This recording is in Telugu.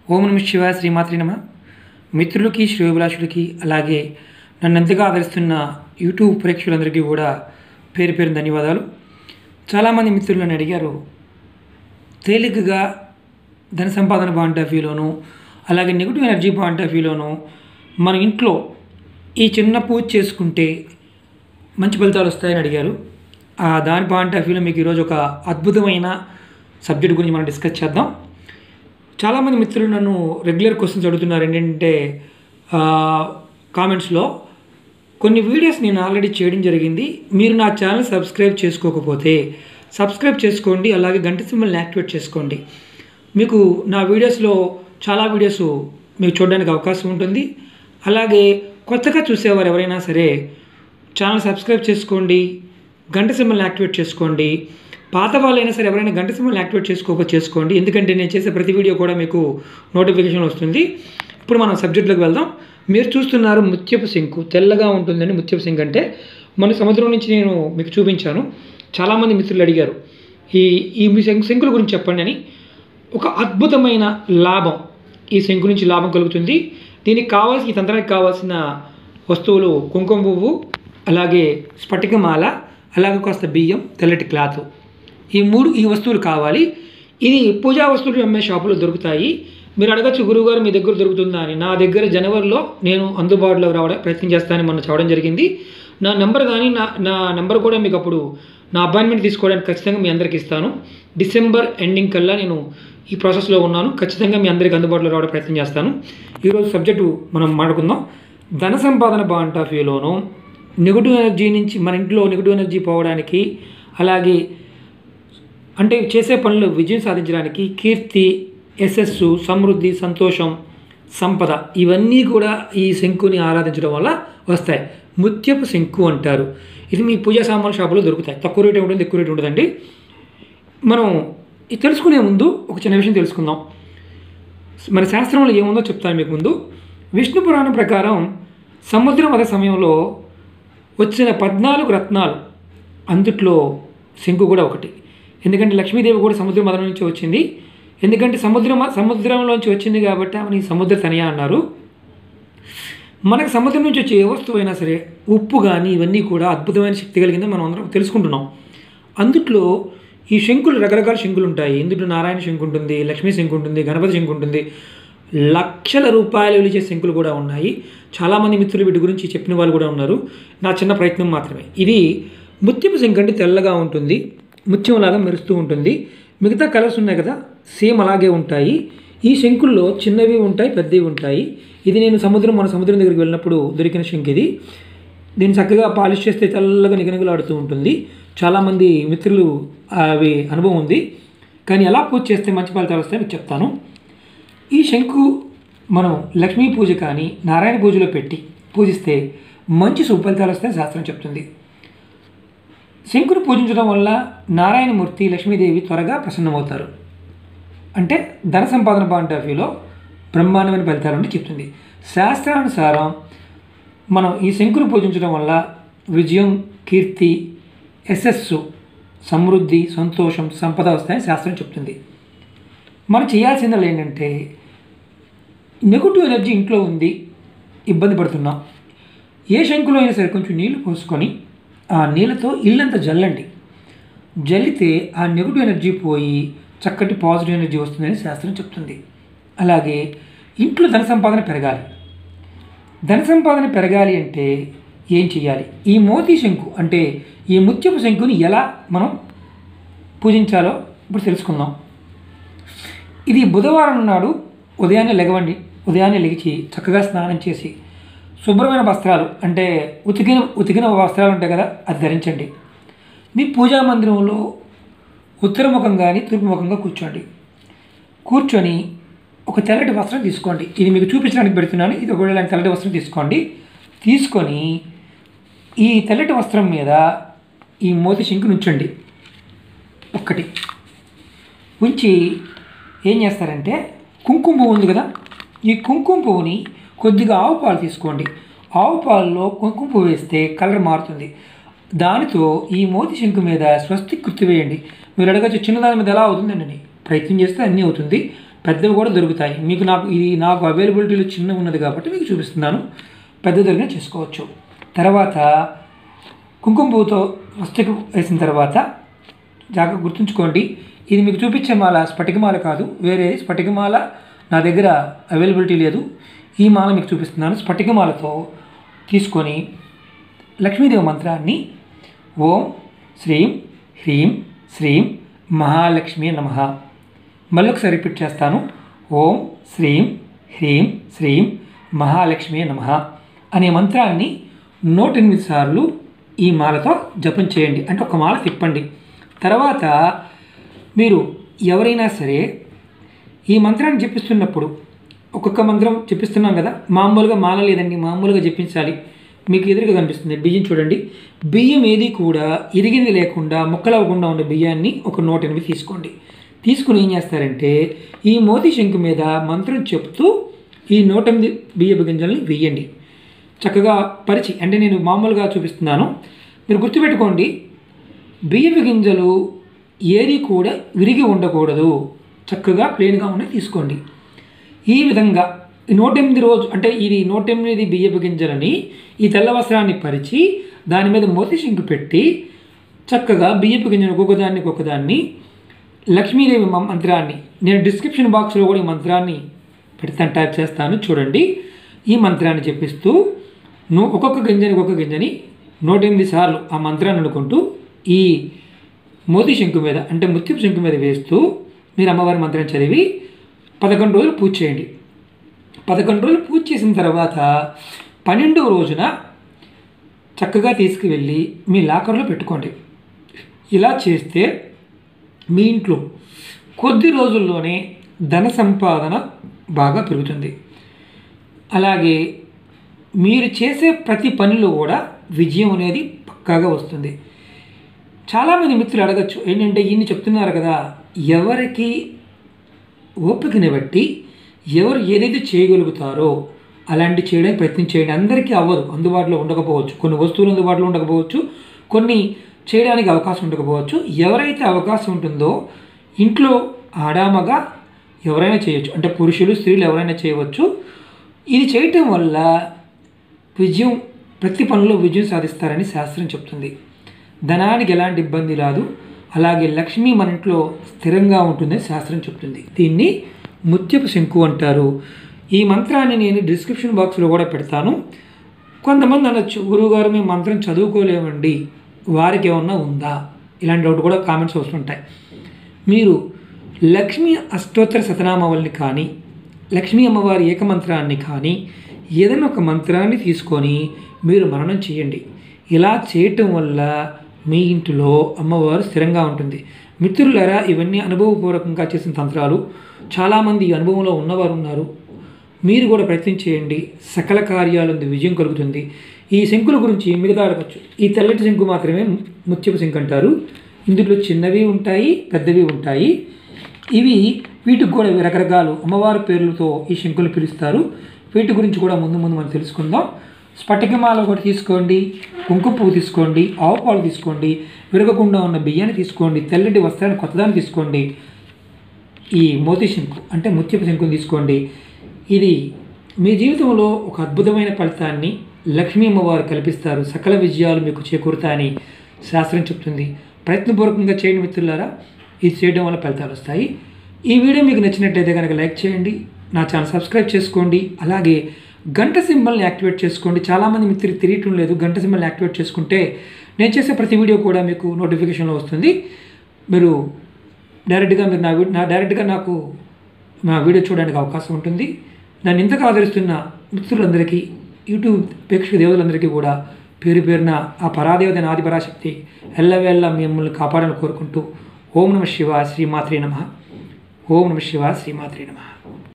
ఓం నమ శివ శ్రీమాత్రి నమ మిత్రులకి శ్రేయోభిలాషులకి అలాగే నన్ను ఎంతగా ఆదరిస్తున్న యూట్యూబ్ ప్రేక్షకులందరికీ కూడా పేరు పేరు ధన్యవాదాలు చాలామంది మిత్రులు నన్ను అడిగారు తేలికగా ధన సంపాదన పాయింట్ ఆఫ్ వ్యూలోను అలాగే నెగిటివ్ ఎనర్జీ పాయింట్ ఆఫ్ వ్యూలోను మన ఇంట్లో ఈ చిన్న పూజ చేసుకుంటే మంచి ఫలితాలు వస్తాయని అడిగారు ఆ దాని పాయింట్ ఆఫ్ వ్యూలో మీకు ఈరోజు ఒక అద్భుతమైన సబ్జెక్ట్ గురించి మనం డిస్కస్ చేద్దాం చాలామంది మిత్రులు నన్ను రెగ్యులర్ క్వశ్చన్స్ అడుగుతున్నారు ఏంటంటే కామెంట్స్లో కొన్ని వీడియోస్ నేను ఆల్రెడీ చేయడం జరిగింది మీరు నా ఛానల్ సబ్స్క్రైబ్ చేసుకోకపోతే సబ్స్క్రైబ్ చేసుకోండి అలాగే గంట సింబల్ని యాక్టివేట్ చేసుకోండి మీకు నా వీడియోస్లో చాలా వీడియోస్ మీకు చూడడానికి అవకాశం ఉంటుంది అలాగే కొత్తగా చూసేవారు ఎవరైనా సరే ఛానల్ సబ్స్క్రైబ్ చేసుకోండి గంట సింబల్ని యాక్టివేట్ చేసుకోండి పాత వాళ్ళైనా సరే ఎవరైనా గంట సింబల్ని యాక్టివేట్ చేసుకోకపోతే చేసుకోండి ఎందుకంటే నేను చేసే ప్రతి వీడియో కూడా మీకు నోటిఫికేషన్ వస్తుంది ఇప్పుడు మనం సబ్జెక్టులోకి వెళ్దాం మీరు చూస్తున్నారు ముత్యపు సింకు తెల్లగా ఉంటుందని ముత్యపు సింక్ అంటే మన సముద్రం నుంచి నేను మీకు చూపించాను చాలామంది మిత్రులు అడిగారు ఈ ఈ మీ శంకు శంకుల గురించి చెప్పండి అని ఒక అద్భుతమైన లాభం ఈ శంకు నుంచి లాభం కలుగుతుంది దీనికి కావాల్సిన ఈ తంత్రానికి కావాల్సిన వస్తువులు కుంకుమ పువ్వు అలాగే స్ఫటికమాల అలాగే కాస్త బియ్యం తెల్లటి క్లాత్ ఈ మూడు ఈ వస్తువులు కావాలి ఇది పూజా వస్తువులు అమ్మే షాపులో దొరుకుతాయి మీరు అడగచ్చు గురువుగారు మీ దగ్గర దొరుకుతుందా అని నా దగ్గర జనవరిలో నేను అందుబాటులో రావడం ప్రయత్నం చేస్తానని మొన్న చెప్పడం జరిగింది నా నెంబర్ కానీ నా నా నెంబర్ కూడా మీకు అప్పుడు నా అపాయింట్మెంట్ తీసుకోవడానికి ఖచ్చితంగా మీ అందరికి ఇస్తాను డిసెంబర్ ఎండింగ్ కల్లా నేను ఈ ప్రాసెస్లో ఉన్నాను ఖచ్చితంగా మీ అందరికి అందుబాటులో రావడం ప్రయత్నం చేస్తాను ఈరోజు సబ్జెక్టు మనం మాట్లాడుకుందాం ధన సంపాదన పాయింట్ ఆఫ్ వ్యూలోను నెగిటివ్ ఎనర్జీ నుంచి మన ఇంట్లో నెగిటివ్ ఎనర్జీ పోవడానికి అలాగే అంటే చేసే పనులు విజయం సాధించడానికి కీర్తి యశస్సు సమృద్ధి సంతోషం సంపద ఇవన్నీ కూడా ఈ శంకుని ఆరాధించడం వల్ల వస్తాయి ముత్యపు శంకు అంటారు ఇది మీ పూజా సామాన్ల షాపులో దొరుకుతాయి తక్కువ రేట్ ఉంటుంది ఎక్కువ రేట్ ఉంటుందండి మనం ఇది తెలుసుకునే ముందు ఒక చిన్న విషయం తెలుసుకుందాం మన శాస్త్రంలో ఏముందో చెప్తాను మీకు ముందు విష్ణు పురాణం ప్రకారం సముద్రం వద సమయంలో వచ్చిన పద్నాలుగు రత్నాలు అందుట్లో శంకు కూడా ఒకటి ఎందుకంటే లక్ష్మీదేవి కూడా సముద్రం మదన నుంచి వచ్చింది ఎందుకంటే సముద్రం సముద్రంలోంచి వచ్చింది కాబట్టి ఆమెని సముద్ర తనయ అన్నారు మనకు సముద్రం నుంచి వచ్చే ఏ వస్తువు అయినా సరే ఉప్పు కానీ ఇవన్నీ కూడా అద్భుతమైన శక్తి కలిగిందని మనం అందరం తెలుసుకుంటున్నాం అందుట్లో ఈ శంకులు రకరకాల శంకులు ఉంటాయి ఇందులో నారాయణ శంకు ఉంటుంది లక్ష్మీ శంకు ఉంటుంది గణపతి శంకు ఉంటుంది లక్షల రూపాయలు విలిచే శంకులు కూడా ఉన్నాయి చాలామంది మిత్రులు వీటి గురించి చెప్పిన వాళ్ళు కూడా ఉన్నారు నా చిన్న ప్రయత్నం మాత్రమే ఇది ముత్యపు శంకు అంటే తెల్లగా ఉంటుంది ముత్యంలాగా మెరుస్తూ ఉంటుంది మిగతా కలర్స్ ఉన్నాయి కదా సేమ్ అలాగే ఉంటాయి ఈ శంకుల్లో చిన్నవి ఉంటాయి పెద్దవి ఉంటాయి ఇది నేను సముద్రం మన సముద్రం దగ్గరికి వెళ్ళినప్పుడు దొరికిన శంకు ఇది దీన్ని చక్కగా పాలిష్ చేస్తే తెల్లగా నిగనిగలాడుతూ ఉంటుంది చాలామంది మిత్రులు అవి అనుభవం ఉంది కానీ ఎలా పూజ చేస్తే మంచి ఫలితాలు వస్తాయో మీకు చెప్తాను ఈ శంకు మనం లక్ష్మీ పూజ కానీ నారాయణ పూజలో పెట్టి పూజిస్తే మంచి సుఫలితాలు వస్తాయని శాస్త్రం చెప్తుంది శంకును పూజించడం వల్ల నారాయణమూర్తి లక్ష్మీదేవి త్వరగా ప్రసన్నమవుతారు అంటే ధన సంపాదన పాయింట్ ఆఫ్ వ్యూలో బ్రహ్మాండమైన ఫలితాలు అని చెప్తుంది శాస్త్రానుసారం మనం ఈ శంకును పూజించడం వల్ల విజయం కీర్తి యశస్సు సమృద్ధి సంతోషం సంపద వస్తాయని శాస్త్రం చెప్తుంది మనం చేయాల్సిందల్లా ఏంటంటే నెగిటివ్ ఎనర్జీ ఇంట్లో ఉంది ఇబ్బంది పడుతున్నాం ఏ శంకులో అయినా సరే కొంచెం నీళ్లు పోసుకొని ఆ నీళ్ళతో ఇల్లంతా జల్లండి జల్లితే ఆ నెగిటివ్ ఎనర్జీ పోయి చక్కటి పాజిటివ్ ఎనర్జీ వస్తుందని శాస్త్రం చెప్తుంది అలాగే ఇంట్లో ధన సంపాదన పెరగాలి ధన సంపాదన పెరగాలి అంటే ఏం చేయాలి ఈ మోతీ శంకు అంటే ఈ ముత్యపు శంకుని ఎలా మనం పూజించాలో ఇప్పుడు తెలుసుకుందాం ఇది బుధవారం నాడు ఉదయాన్నే లెగవండి ఉదయాన్నే లెగిచి చక్కగా స్నానం చేసి శుభ్రమైన వస్త్రాలు అంటే ఉతికిన ఉతికిన వస్త్రాలు ఉంటాయి కదా అది ధరించండి మీ పూజా మందిరంలో ఉత్తరముఖం కానీ తూర్పుముఖంగా కూర్చోండి కూర్చొని ఒక తెల్లటి వస్త్రం తీసుకోండి ఇది మీకు చూపించడానికి పెడుతున్నాను ఇది ఒకవేళ ఇలాంటి తెల్లటి వస్త్రం తీసుకోండి తీసుకొని ఈ తెల్లటి వస్త్రం మీద ఈ మోతి శంకుని ఉంచండి ఒక్కటి ఉంచి ఏం చేస్తారంటే కుంకుమ పువ్వు ఉంది కదా ఈ కుంకుమ పువ్వుని కొద్దిగా ఆవు పాలు తీసుకోండి ఆవు పాలలో కుంకుమ పువ్వు వేస్తే కలర్ మారుతుంది దానితో ఈ మోతి శంకు మీద స్వస్తి గుర్తు వేయండి మీరు అడగచ్చు చిన్నదాని మీద ఎలా అవుతుందండి అని ప్రయత్నం చేస్తే అన్నీ అవుతుంది పెద్దవి కూడా దొరుకుతాయి మీకు నాకు ఇది నాకు అవైలబిలిటీలో చిన్న ఉన్నది కాబట్టి మీకు చూపిస్తున్నాను పెద్ద దొరికిన చేసుకోవచ్చు తర్వాత కుంకుమ పువ్వుతో స్వస్తికి వేసిన తర్వాత జాగ్రత్త గుర్తుంచుకోండి ఇది మీకు చూపించే మాల స్ఫటికమాల కాదు వేరే స్ఫటికమాల నా దగ్గర అవైలబిలిటీ లేదు ఈ మాల మీకు చూపిస్తున్నాను స్ఫటికమాలతో తీసుకొని లక్ష్మీదేవి మంత్రాన్ని ఓం శ్రీం హ్రీం శ్రీం మహాలక్ష్మి నమ మళ్ళీ ఒకసారి రిపీట్ చేస్తాను ఓం శ్రీం హ్రీం శ్రీం మహాలక్ష్మి నమ అనే మంత్రాన్ని నూట ఎనిమిది సార్లు ఈ మాలతో జపం చేయండి అంటే ఒక మాల తిప్పండి తర్వాత మీరు ఎవరైనా సరే ఈ మంత్రాన్ని జపిస్తున్నప్పుడు ఒక్కొక్క మంత్రం జపిస్తున్నాం కదా మామూలుగా మాల లేదండి మామూలుగా జపించాలి మీకు ఎదురుగా కనిపిస్తుంది బియ్యం చూడండి బియ్యం ఏది కూడా ఇరిగింది లేకుండా ముక్కలవ్వకుండా ఉన్న బియ్యాన్ని ఒక నూట ఎనిమిది తీసుకోండి తీసుకుని ఏం చేస్తారంటే ఈ మోతి శంకు మీద మంత్రం చెప్తూ ఈ నూట ఎనిమిది బియ్యపు గింజల్ని వేయండి చక్కగా పరిచి అంటే నేను మామూలుగా చూపిస్తున్నాను మీరు గుర్తుపెట్టుకోండి బియ్యపు గింజలు ఏది కూడా విరిగి ఉండకూడదు చక్కగా ప్లెయిన్గా ఉన్నాయి తీసుకోండి ఈ విధంగా ఈ నూట ఎనిమిది రోజు అంటే ఇది నూట ఎనిమిది బియ్యపు గింజలని ఈ తెల్ల వస్త్రాన్ని పరిచి దాని మీద మోతి శంకు పెట్టి చక్కగా బియ్యపు గింజను ఒక్కొక్కదాన్ని ఒక్కొక్కదాన్ని లక్ష్మీదేవి మ- మంత్రాన్ని నేను డిస్క్రిప్షన్ బాక్స్లో కూడా ఈ మంత్రాన్ని పెడతాను టైప్ చేస్తాను చూడండి ఈ మంత్రాన్ని చెప్పిస్తూ ను ఒక్కొక్క గింజని ఒక్కొక్క గింజని నూట ఎనిమిది సార్లు ఆ మంత్రాన్ని అనుకుంటూ ఈ మోతి శంకు మీద అంటే ముత్యపు శంకు మీద వేస్తూ మీరు అమ్మవారి మంత్రం చదివి పదకొండు రోజులు పూజ చేయండి పదకొండు రోజులు పూజ చేసిన తర్వాత పన్నెండవ రోజున చక్కగా తీసుకువెళ్ళి మీ లాకర్లో పెట్టుకోండి ఇలా చేస్తే మీ ఇంట్లో కొద్ది రోజుల్లోనే ధన సంపాదన బాగా పెరుగుతుంది అలాగే మీరు చేసే ప్రతి పనిలో కూడా విజయం అనేది పక్కాగా వస్తుంది చాలామంది మిత్రులు అడగచ్చు ఏంటంటే ఈయన్ని చెప్తున్నారు కదా ఎవరికి ఓపికని బట్టి ఎవరు ఏదైతే చేయగలుగుతారో అలాంటి చేయడానికి ప్రయత్నం చేయండి అందరికీ అవ్వదు అందుబాటులో ఉండకపోవచ్చు కొన్ని వస్తువులు అందుబాటులో ఉండకపోవచ్చు కొన్ని చేయడానికి అవకాశం ఉండకపోవచ్చు ఎవరైతే అవకాశం ఉంటుందో ఇంట్లో ఆడామగా ఎవరైనా చేయొచ్చు అంటే పురుషులు స్త్రీలు ఎవరైనా చేయవచ్చు ఇది చేయటం వల్ల విజయం ప్రతి పనిలో విజయం సాధిస్తారని శాస్త్రం చెప్తుంది ధనానికి ఎలాంటి ఇబ్బంది రాదు అలాగే లక్ష్మి మన ఇంట్లో స్థిరంగా ఉంటుందని శాస్త్రం చెప్తుంది దీన్ని ముత్యపు శంకు అంటారు ఈ మంత్రాన్ని నేను డిస్క్రిప్షన్ బాక్స్లో కూడా పెడతాను కొంతమంది అనొచ్చు గురువుగారు మేము మంత్రం చదువుకోలేమండి వారికి ఏమన్నా ఉందా ఇలాంటి డౌట్ కూడా కామెంట్స్ వస్తుంటాయి మీరు లక్ష్మీ అష్టోత్తర శతనామావళిని కానీ లక్ష్మీ అమ్మవారి ఏకమంత్రాన్ని కానీ ఏదైనా ఒక మంత్రాన్ని తీసుకొని మీరు మననం చేయండి ఇలా చేయటం వల్ల మీ ఇంటిలో అమ్మవారు స్థిరంగా ఉంటుంది మిత్రులారా ఇవన్నీ అనుభవపూర్వకంగా చేసిన తంత్రాలు చాలామంది ఈ అనుభవంలో ఉన్నవారు ఉన్నారు మీరు కూడా ప్రయత్నం చేయండి సకల కార్యాలందు విజయం కలుగుతుంది ఈ శంకుల గురించి మిగతా అడగచ్చు ఈ తెల్లటి శంకు మాత్రమే ముత్యపు శంకు అంటారు ఇందులో చిన్నవి ఉంటాయి పెద్దవి ఉంటాయి ఇవి వీటికి కూడా రకరకాలు అమ్మవారి పేర్లతో ఈ శంకులు పిలుస్తారు వీటి గురించి కూడా ముందు ముందు మనం తెలుసుకుందాం స్ఫటికమాల ఒకటి తీసుకోండి కుంకుమ పువ్వు తీసుకోండి ఆవు పాలు తీసుకోండి విరగకుండా ఉన్న బియ్యాన్ని తీసుకోండి తెల్లటి వస్త్రాన్ని కొత్తదాన్ని తీసుకోండి ఈ మోతి శంకు అంటే ముత్యపు శంకుని తీసుకోండి ఇది మీ జీవితంలో ఒక అద్భుతమైన ఫలితాన్ని లక్ష్మీ అమ్మవారు కల్పిస్తారు సకల విజయాలు మీకు చేకూరుతాయని శాస్త్రం చెప్తుంది ప్రయత్నపూర్వకంగా చేయండి మిత్రులారా ఇది చేయడం వల్ల ఫలితాలు వస్తాయి ఈ వీడియో మీకు నచ్చినట్లయితే కనుక లైక్ చేయండి నా ఛానల్ సబ్స్క్రైబ్ చేసుకోండి అలాగే గంట సింబల్ని యాక్టివేట్ చేసుకోండి చాలామంది మిత్రులు తెలియటం లేదు గంట సింబల్ని యాక్టివేట్ చేసుకుంటే నేను చేసే ప్రతి వీడియో కూడా మీకు నోటిఫికేషన్లో వస్తుంది మీరు డైరెక్ట్గా మీరు నా వీడియో నా డైరెక్ట్గా నాకు నా వీడియో చూడడానికి అవకాశం ఉంటుంది నన్ను ఇంతగా ఆదరిస్తున్న మిత్రులందరికీ యూట్యూబ్ ప్రేక్షక దేవులందరికీ కూడా పేరు పేరున ఆ పరాదేవత ఆది పరాశక్తి ఎల్లవేళ్ళ మిమ్మల్ని కాపాడాలని కోరుకుంటూ ఓం నమ శివ శ్రీమాత్రే నమ ఓం నమ శివ శ్రీమాత్రే నమ